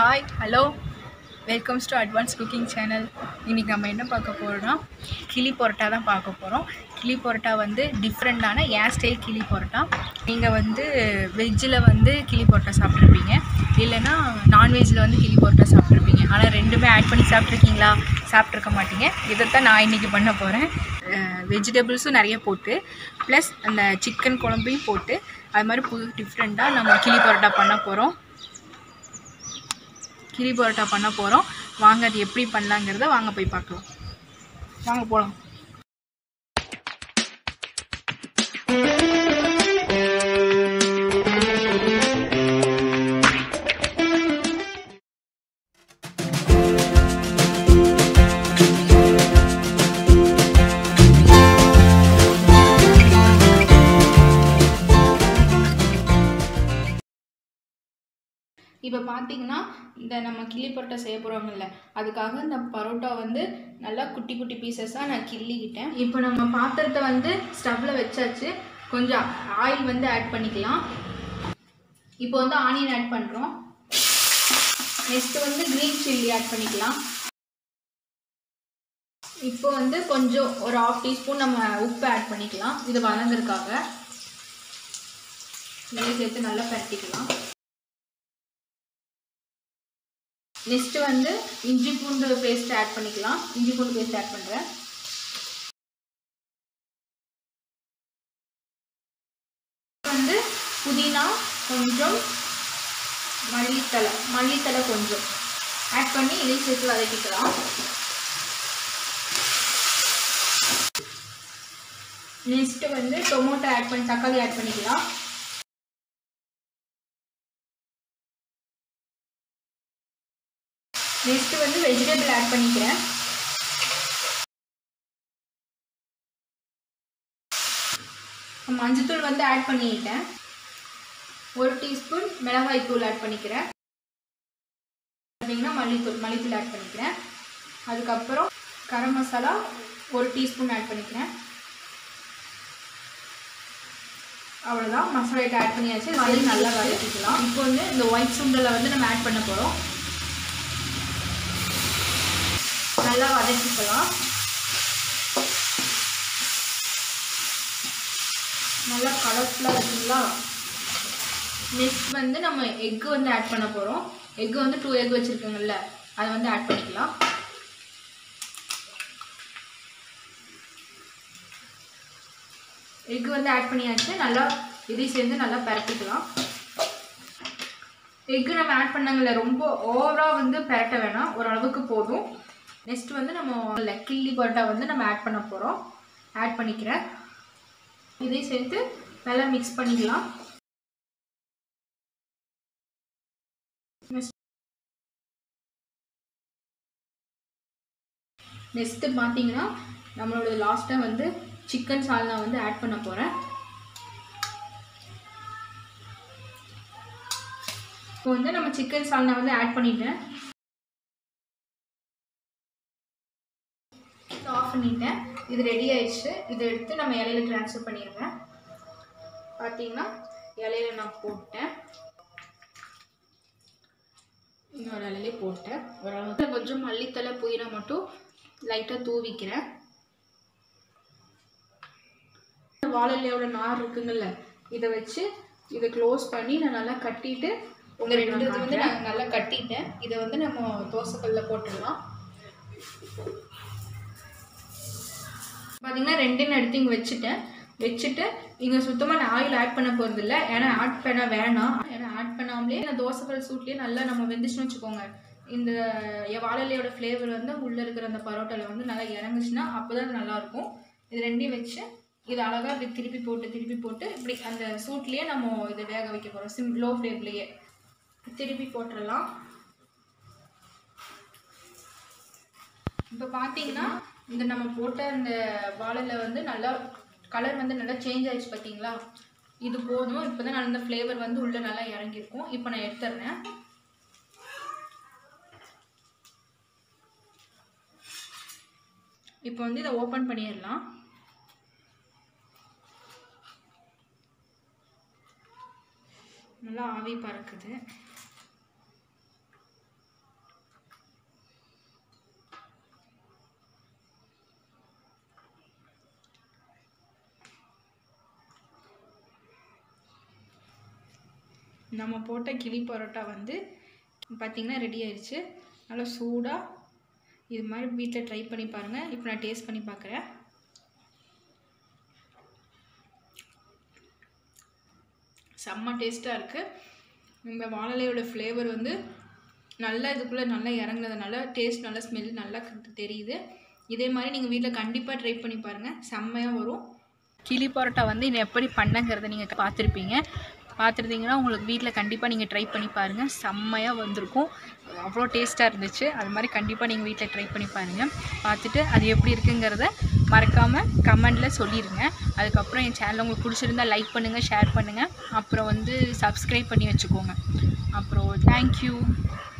hi hello welcomes to advance cooking channel இன்றைக்கி நம்ம என்ன பார்க்க போகிறோம்னா கிளி பரோட்டா தான் பார்க்க போகிறோம் கிளி பரோட்டா வந்து டிஃப்ரெண்ட்டான ஏர் ஸ்டைல் கிளி பரோட்டா நீங்கள் வந்து வெஜ்ஜில் வந்து கிளி பரோட்டா சாப்பிட்ருப்பீங்க இல்லைன்னா நான்வெஜ்ஜில் வந்து கிளி பரோட்டா சாப்பிட்ருப்பீங்க ஆனால் ரெண்டுமே ஆட் பண்ணி சாப்பிட்ருக்கீங்களா சாப்பிட்ருக்க மாட்டீங்க இதைத்தான் நான் இன்றைக்கி பண்ண போகிறேன் வெஜிடபிள்ஸும் நிறைய போட்டு ப்ளஸ் அந்த சிக்கன் குழம்பையும் போட்டு அது மாதிரி புது டிஃப்ரெண்ட்டாக நம்ம கிளி பரோட்டா பண்ண போகிறோம் கிளி பரோட்டா பண்ண போகிறோம் வாங்க அது எப்படி பண்ணலாங்கிறத வாங்க போய் பார்க்கலாம் வாங்க போகலாம் இப்போ பார்த்தீங்கன்னா இந்த நம்ம கிள்ளி பரோட்டா செய்ய போகிறோம்ல அதுக்காக இந்த பரோட்டா வந்து நல்லா குட்டி குட்டி பீசஸாக நான் கிள்ளிக்கிட்டேன் இப்போ நம்ம பாத்திரத்தை வந்து ஸ்டவ்வில் வச்சாச்சு கொஞ்சம் ஆயில் வந்து ஆட் பண்ணிக்கலாம் இப்போ வந்து ஆனியன் ஆட் பண்ணுறோம் நெக்ஸ்ட்டு வந்து க்ரீன் சில்லி ஆட் பண்ணிக்கலாம் இப்போ வந்து கொஞ்சம் ஒரு ஆஃப் டீஸ்பூன் நம்ம உப்பு ஆட் பண்ணிக்கலாம் இது வளர்ந்துருக்காக நெய் சேர்த்து நல்லா பரட்டிக்கலாம் நெக்ஸ்ட் வந்து இஞ்சி பூண்டு பேஸ்ட் ஆட் பண்ணிக்கலாம் இஞ்சி பூண்டு பேஸ்ட் ஆட் பண்ணுறேன் வந்து புதினா கொஞ்சம் மல்லித்தலை மல்லித்தலை கொஞ்சம் ஆட் பண்ணி இதை சேர்த்து வதக்கிக்கலாம் நெக்ஸ்ட் வந்து டொமேட்டோ ஆட் பண்ணி தக்காளி ஆட் பண்ணிக்கலாம் நெக்ஸ்ட் வந்து வெஜிடபிள் ஆட் பண்ணிக்கிறேன் மஞ்சத்தூள் வந்து ஆட் பண்ணிக்கிட்டேன் ஒரு டீஸ்பூன் மிளகாய் தூள் ஆட் பண்ணிக்கிறேன் பார்த்தீங்கன்னா மல்லித்தூள் மல்லித்தூள் ஆட் பண்ணிக்கிறேன் அதுக்கப்புறம் கரம் மசாலா ஒரு டீஸ்பூன் ஆட் பண்ணிக்கிறேன் அவ்வளோதான் மசாலா ஐட்டம் ஆட் பண்ணியாச்சு அது நல்லா வதக்கிக்கலாம் இப்போ வந்து இந்த ஒயிட் சுண்டலை வந்து நம்ம ஆட் பண்ண போகிறோம் நல்லா வதக்கிக்கலாம் நல்லா கலர்ஃபுல்லாக இருக்குங்களா நெக்ஸ்ட் வந்து நம்ம எக்கு வந்து ஆட் பண்ண போகிறோம் எக்கு வந்து டூ எக் வச்சுருக்கோங்கல்ல அதை வந்து ஆட் பண்ணிக்கலாம் எக்கு வந்து ஆட் பண்ணியாச்சு நல்லா இதையும் சேர்ந்து நல்லா பரட்டிக்கலாம் எக்கு நம்ம ஆட் பண்ணாங்கல்ல ரொம்ப ஓவராக வந்து பரட்ட வேணாம் ஓரளவுக்கு போதும் நெக்ஸ்ட் வந்து நம்ம கிள்ளி பரோட்டா வந்து நம்ம ஆட் பண்ண போகிறோம் ஆட் பண்ணிக்கிறேன் இதையும் சேர்த்து நல்லா மிக்ஸ் பண்ணிக்கலாம் நெக்ஸ்ட்டு பார்த்தீங்கன்னா நம்மளோட லாஸ்ட்டாக வந்து சிக்கன் சால்னா வந்து ஆட் பண்ண போகிறேன் இப்போ வந்து நம்ம சிக்கன் சால்னா வந்து ஆட் பண்ணிட்டேன் ஆஃப் பண்ணிட்டேன் இது ரெடி ஆயிடுச்சு இதை எடுத்து நம்ம இலையில ட்ரான்ஸ்ஃபர் பண்ணிடுவேன் பார்த்தீங்கன்னா இலையில நான் போட்டேன் இன்னொரு இலையிலே போட்டேன் ஓரளவுக்கு கொஞ்சம் மல்லித்தலை புதினா மட்டும் லைட்டாக தூவிக்கிறேன் வாழையிலையோட நார் இருக்குங்கல்ல இதை வச்சு இதை க்ளோஸ் பண்ணி நான் நல்லா கட்டிட்டு உங்கள் ரெண்டு இது வந்து நான் நல்லா கட்டிட்டேன் இதை வந்து நம்ம தோசைக்கல்ல போட்டுடலாம் பார்த்தீங்கன்னா ரெண்டுன்னு எடுத்து இங்கே வச்சுட்டேன் வச்சுட்டு இங்கே சுத்தமாக நான் ஆயில் ஆட் பண்ண போகிறது இல்லை ஏன்னா ஆட் பண்ண வேணாம் ஏன்னா ஆட் பண்ணாமலே இந்த தோசைக்கல் சூட்லேயே நல்லா நம்ம வெந்துச்சுன்னு வச்சுக்கோங்க இந்த வாழலையோட ஃப்ளேவர் வந்து உள்ளே இருக்கிற அந்த பரோட்டாவில் வந்து நல்லா இறங்குச்சுன்னா அப்போ தான் நல்லாயிருக்கும் இது ரெண்டையும் வச்சு இது அழகாக இப்படி திருப்பி போட்டு திருப்பி போட்டு இப்படி அந்த சூட்லேயே நம்ம இதை வேக வைக்க போகிறோம் சிம் லோ ஃப்ளேம்லேயே திருப்பி போட்டுடலாம் இப்போ பார்த்தீங்கன்னா இந்த நம்ம போட்ட அந்த வாழையில் வந்து நல்லா கலர் வந்து நல்லா சேஞ்ச் ஆயிடுச்சு பார்த்தீங்களா இது போதும் இப்போ தான் அந்த ஃப்ளேவர் வந்து உள்ளே நல்லா இறங்கியிருக்கும் இப்போ நான் எடுத்துடுறேன் இப்போ வந்து இதை ஓப்பன் பண்ணிடலாம் நல்லா ஆவி பறக்குது நம்ம போட்ட கிளி பரோட்டா வந்து பார்த்திங்கன்னா ரெடி ஆயிடுச்சு நல்லா சூடாக இது மாதிரி வீட்டில் ட்ரை பண்ணி பாருங்கள் இப்போ நான் டேஸ்ட் பண்ணி பார்க்குறேன் செம்ம டேஸ்ட்டாக இருக்குது இந்த வாழலையோட ஃப்ளேவர் வந்து நல்லா இதுக்குள்ளே நல்லா இறங்குனதுனால டேஸ்ட் நல்லா ஸ்மெல் நல்லா தெரியுது இதே மாதிரி நீங்கள் வீட்டில் கண்டிப்பாக ட்ரை பண்ணி பாருங்கள் செம்மையாக வரும் கிளி பரோட்டா வந்து இன்னும் எப்படி பண்ணங்கிறத நீங்கள் பார்த்துருப்பீங்க பார்த்துருந்தீங்கன்னா உங்களுக்கு வீட்டில் கண்டிப்பாக நீங்கள் ட்ரை பண்ணி பாருங்கள் செம்மையாக வந்திருக்கும் அவ்வளோ டேஸ்ட்டாக இருந்துச்சு அது மாதிரி கண்டிப்பாக நீங்கள் வீட்டில் ட்ரை பண்ணி பாருங்கள் பார்த்துட்டு அது எப்படி இருக்குங்கிறத மறக்காமல் கமெண்டில் சொல்லிடுங்க அதுக்கப்புறம் என் சேனல் உங்களுக்கு பிடிச்சிருந்தா லைக் பண்ணுங்கள் ஷேர் பண்ணுங்கள் அப்புறம் வந்து சப்ஸ்கிரைப் பண்ணி வச்சுக்கோங்க அப்புறம் தேங்க்யூ